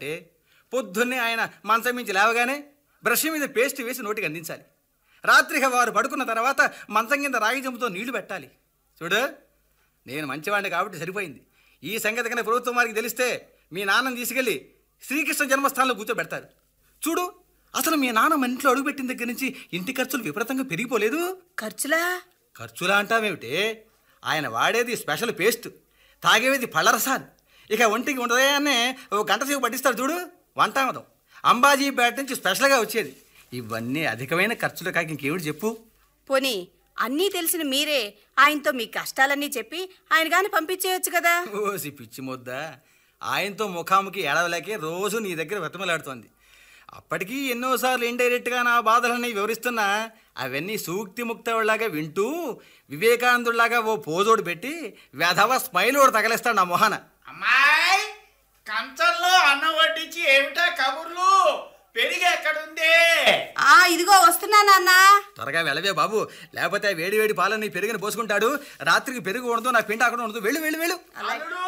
ఏమిటి పొద్దున్నే ఆయన మంచం మించి లేవగానే బ్రష్ మీద పేస్ట్ వేసి నోటికి అందించాలి రాత్రికి వారు పడుకున్న తర్వాత మంచం కింద రాగి చెంపుతో నీళ్లు పెట్టాలి చూడు నేను మంచివాడిని కాబట్టి సరిపోయింది ఈ సంగతి కన్నా ప్రభుత్వం వారికి తెలిస్తే మీ నాన్నని తీసుకెళ్ళి శ్రీకృష్ణ జన్మస్థానంలో కూర్చోబెడతారు చూడు అసలు మీ నాన్న మన ఇంట్లో అడుగుపెట్టిన దగ్గర నుంచి ఇంటి ఖర్చులు విపరీతంగా పెరిగిపోలేదు ఖర్చులా ఖర్చులా అంటావేమిటి ఆయన వాడేది స్పెషల్ పేస్ట్ తాగేది పళ్ళరసాలు ఇక ఒంటికి ఉండదయాన్నే ఓ గంట సేపు పట్టిస్తాడు చూడు వంటామదం అంబాజీపేట నుంచి స్పెషల్గా వచ్చేది ఇవన్నీ అధికమైన ఖర్చులు కాక ఇంకేమిటి చెప్పు పోనీ అన్నీ తెలిసిన మీరే ఆయనతో మీ కష్టాలన్నీ చెప్పి ఆయన గాని పంపించేయొచ్చు కదా ఓసి పిచ్చి ముద్ద ఆయనతో ముఖాముఖి ఏడవలేకే రోజు నీ దగ్గర వెతమలాడుతోంది అప్పటికీ ఎన్నోసార్లు ఇండైరెక్ట్గా నా బాధలన్నీ వివరిస్తున్నా అవన్నీ సూక్తి ముక్తలాగా వింటూ వివేకానందుడిలాగా ఓ పోజోడు పెట్టి వెధవ స్మైల్ కూడా తగలేస్తాడు నా మొహాన అమ్మాయి కంచంలో అన్నం వడ్డించి ఏమిటా కబుర్లు పెరిగి ఎక్కడుంది ఆ ఇదిగో వస్తున్నా నాన్న త్వరగా వెళ్ళవే బాబు లేకపోతే ఆ వేడి వేడి పాలని పెరిగిన పోసుకుంటాడు రాత్రికి పెరుగు ఉండదు నా పిండి అక్కడ ఉండదు వెళ్ళు వెళ్ళు వెళ్ళు అల్లుడు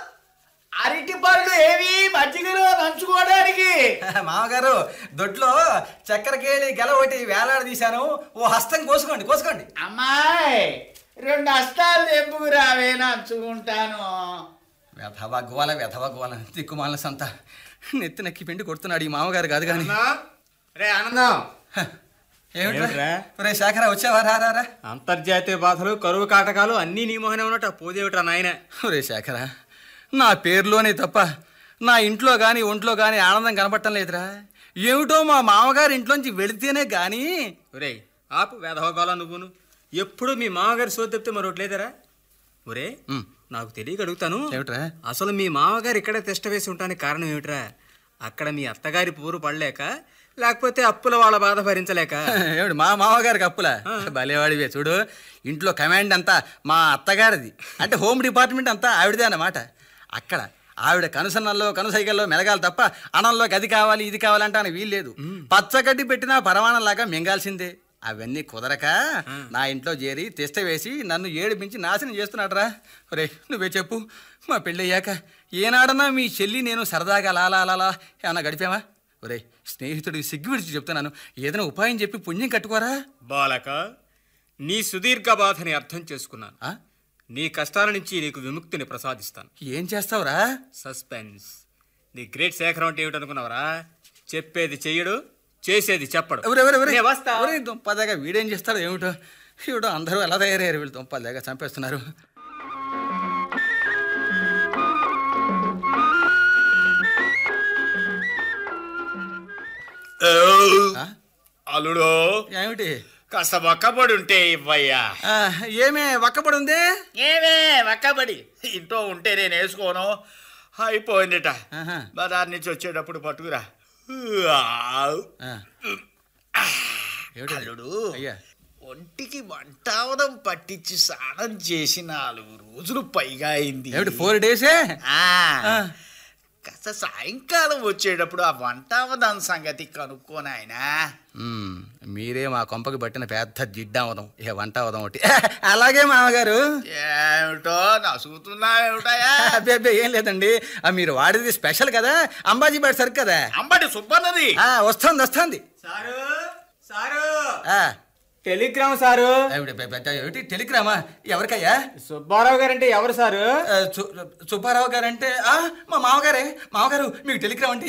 అరటి పళ్ళు ఏవి మజ్జిగలో నంచుకోవడానికి మామగారు దొడ్లో చక్కెరకేళి గెల ఒకటి వేలాడదీశాను ఓ హస్తం కోసుకోండి కోసుకోండి అమ్మాయి రెండు అస్తాలు తెంపుకు రావే నంచుకుంటాను వ్యధవ గోల వ్యధవ గోల దిక్కుమాల సంత నెత్తి నక్కి పిండి కొడుతున్నాడు ఈ మామగారు కాదు కానీ రే ఆనందం ఏమిట్రా ఏమిట్రా? రే శేఖర వచ్చావా రా రా రా అంతర్జాతీయ బాధలు కరువు కాటకాలు అన్నీ నీ మొహనే ఉన్నట్టు పోదేవిట్రా నాయన రే శేఖర నా పేరులోనే తప్ప నా ఇంట్లో కానీ ఒంట్లో కానీ ఆనందం కనపడటం లేదురా ఏమిటో మా మామగారు ఇంట్లోంచి వెళితేనే కానీ ఒరే ఆపు వేధవగాల నువ్వును ఎప్పుడు మీ మామగారి సోది చెప్తే మరొకటి లేదరా ఒరే ఉమ్. నాకు తెలియక అడుగుతాను ఏమిట్రా అసలు మీ మామగారు ఇక్కడే తిష్ట వేసి ఉండడానికి కారణం ఏమిట్రా అక్కడ మీ అత్తగారి పూరు పడలేక లేకపోతే అప్పుల వాళ్ళ బాధ భరించలేక ఏమిటి మా మామగారికి అప్పులా భలేవాడివే చూడు ఇంట్లో కమాండ్ అంతా మా అత్తగారిది అంటే హోమ్ డిపార్ట్మెంట్ అంతా ఆవిడదే అన్నమాట అక్కడ ఆవిడ కనుసన్నల్లో కనుసైకల్లో మెలగాలి తప్ప అనంలోకి అది కావాలి ఇది కావాలంటే వీల్లేదు పచ్చగడ్డి పెట్టినా పరమాణంలాగా మింగాల్సిందే అవన్నీ కుదరక నా ఇంట్లో చేరి తెస్త వేసి నన్ను ఏడిపించి నాశనం చేస్తున్నాడరా ఒరే నువ్వే చెప్పు మా పెళ్ళయ్యాక ఏనాడన్నా మీ చెల్లి నేను సరదాగా లాలా లాలా ఏమన్నా గడిపామా ఒరే స్నేహితుడికి సిగ్గు విడిచి చెప్తున్నాను ఏదైనా ఉపాయం చెప్పి పుణ్యం కట్టుకోరా బాలక నీ సుదీర్ఘ బాధని అర్థం చేసుకున్నాను ఆ? నీ కష్టాల నుంచి నీకు విముక్తిని ప్రసాదిస్తాను ఏం చేస్తావురా సస్పెన్స్ నీ గ్రేట్ శేఖరం అంటే ఏమిటనుకున్నావరా చెప్పేది చెయ్యడు చేసేది చెప్పడు ఎవరు ఎవరు ఎవరు నే వస్తా. దుంపదాగా వీడేం చేస్తాడు ఏమిటో ఏమిటో అందరూ ఎలా తయారయ్యారు వీళ్ళు దుంపదాగా చంపేస్తున్నారు ఆ? అల్లుడు ఏమిటి కాస్త ఒక్కబడి ఉంటే ఇవ్వయ్యా ఆ, ఏమే వక్కపడి ఉంది ఏమే ఒక్కబడి ఇంట్లో ఉంటే నేను వేసుకోను అయిపోయిందిట ఆహా. బజార్ నుంచి వచ్చేటప్పుడు పట్టుకురా ఆ. ఏమిటి అది? అల్లుడు అయ్యా ఒంటికి వంటావదం పట్టించి స్నానం చేసి నాలుగు రోజులు పైగా అయింది ఏమిటి ఫోర్ డేసే ఆ, ఆ. కాస్త సాయంకాలం వచ్చేటప్పుడు ఆ వంటావదం సంగతి కనుక్కోను ఆయన మ్మ్, మీరే మా కొంపకి పట్టిన పెద్ద జిడ్డావదం ఇక వంట అవదం ఒకటి అలాగే మామగారు ఏమిటో నసుగుతున్నా ఏమిటయా అబ్బే అబ్బే ఏం లేదండి ఆ, మీరు వాడేది స్పెషల్ కదా అంబాజీ బయట సరుకు కదా అంబటి సుబ్బన్నది ఆ, వస్తుంది వస్తుంది సారు సారు ఆ, టెలిగ్రామ్ సారు ఏమిటి పె- పెద్ద ఏమిటి టెలిగ్రామా ఎవరికయ్యా సుబ్బారావు గారంటే ఎవరు సారు ఆ, సు- సుబ్బారావు గారు అంటే ఆ, మా మామగారే మామగారు మీకు టెలిగ్రామ్ అంటే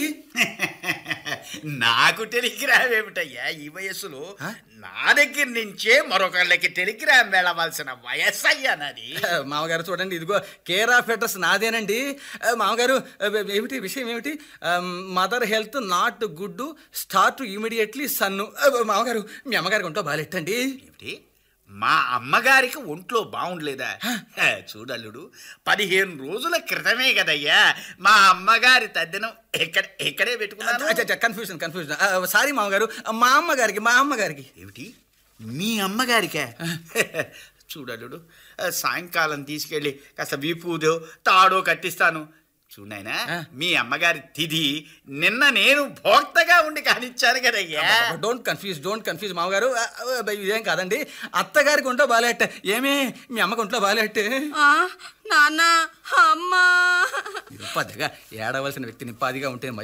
నాకు టెలిగ్రామ్ ఏమిటయ్యా ఈ వయస్సులో ఆ? నా దగ్గర నుంచే మరొకళ్ళకి టెలిగ్రామ్ వెళ్ళవలసిన వయస్సు అయ్యా నాది మామగారు చూడండి ఇదిగో కేర్ ఆఫ్ అడ్రస్ నాదేనండి ఆ, మామగారు ఆ, ఏమిటి విషయం ఏమిటి mother health not good start immediately son ఆ, మామగారు మీ అమ్మగారికి ఉంటో బాగాలెట్టండి ఏమిటి మా అమ్మగారికి ఒంట్లో బాగుండలేదా హ, చూడల్లుడు పదిహేను రోజుల క్రితమే కదయ్యా మా అమ్మగారి తద్దినం ఎక్కడ ఎక్కడే పెట్టుకున్నాను కన్ఫ్యూజన్ కన్ఫ్యూజన్ సారీ మామగారు మా అమ్మగారికి మా అమ్మగారికి ఏమిటి మీ అమ్మగారికా చూడలుడు సాయంకాలం తీసుకెళ్ళి కాస్త వీపూదో తాడో కట్టిస్తాను చూడాయనా ఆ. మీ అమ్మగారి తిథి నిన్న నేను భోక్తగా ఉండి కానిచ్చాను కదయ్యా డోంట్ కన్ఫ్యూజ్ డోంట్ కన్ఫ్యూజ్ మామగారు ఆ, ఆ, ఇదేం కాదండి అత్తగారికి ఉంటో బాగాలెట్ట ఏమే మీ అమ్మకు ఒంట్లో బాగాలెట్టే ఆ, నాన్న అమ్మా నింపదిగా ఏడవలసిన వ్యక్తి నింపాదిగా ఉంటే